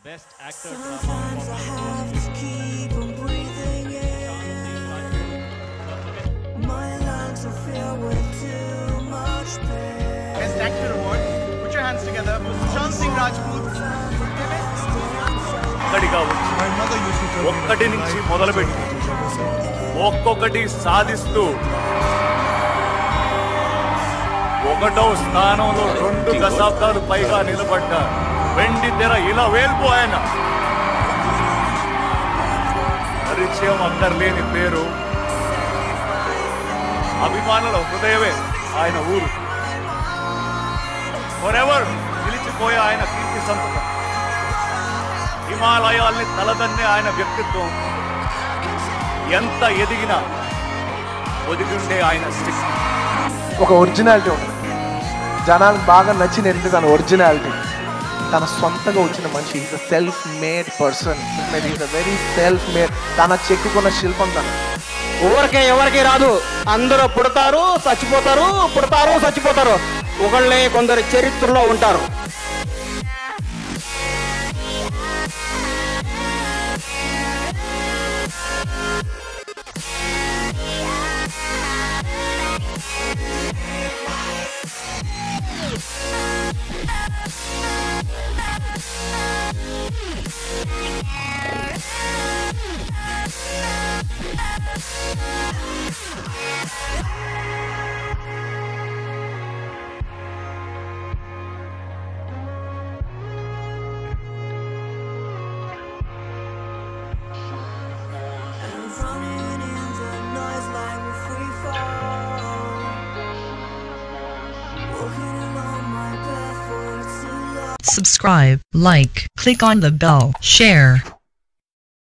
Best actor Sometimes I have to keep on breathing in. My lungs are filled with too much pain. Best Actor Award. Put your hands together for Sushant Singh Rajput. ఒక్కడిగా వచ్చి My mother used to tell me ఒక్కటి that నుంచి life మొదలుపెట్టి is a circle. ఒక్కొక్కటి సాధిస్తూ ఒకటో స్థానంలో రెండు దశాబ్దాలు పైగా నిలబడ్డ వెండి తెర ఇలా వేల్పు ఆయన పరిచయం అక్కర్లేని పేరు అభిమానుల హృదయమే ఆయన ఊరు ఫరెవర్ నిలిచిపోయే ఆయన కీర్తి సంపద హిమాలయాల్ని తలదన్నే ఆయన వ్యక్తిత్వం ఎంత ఎదిగినా ఒదిగుండే ఆయన శక్తి ఒక ఒరిజినాలిటీ ఉంటుంది జనాలకు బాగా నచ్చిన ఏంటి తన ఒరిజినాలిటీ తన సొంతగా వచ్చిన మనిషి is a self made person is a very self made తన చెక్కుకున్న శిల్పం తన ఊరికే ఎవరికి రాదు అందరూ పుడతారు చచ్చిపోతారు పుడతారు చచ్చిపోతారు ఒకళ్ళే కొందరు చరిత్రలో ఉంటారు I'm running in the noise like a free fall. Walking along my path for too long. subscribe, like, click on the bell, share.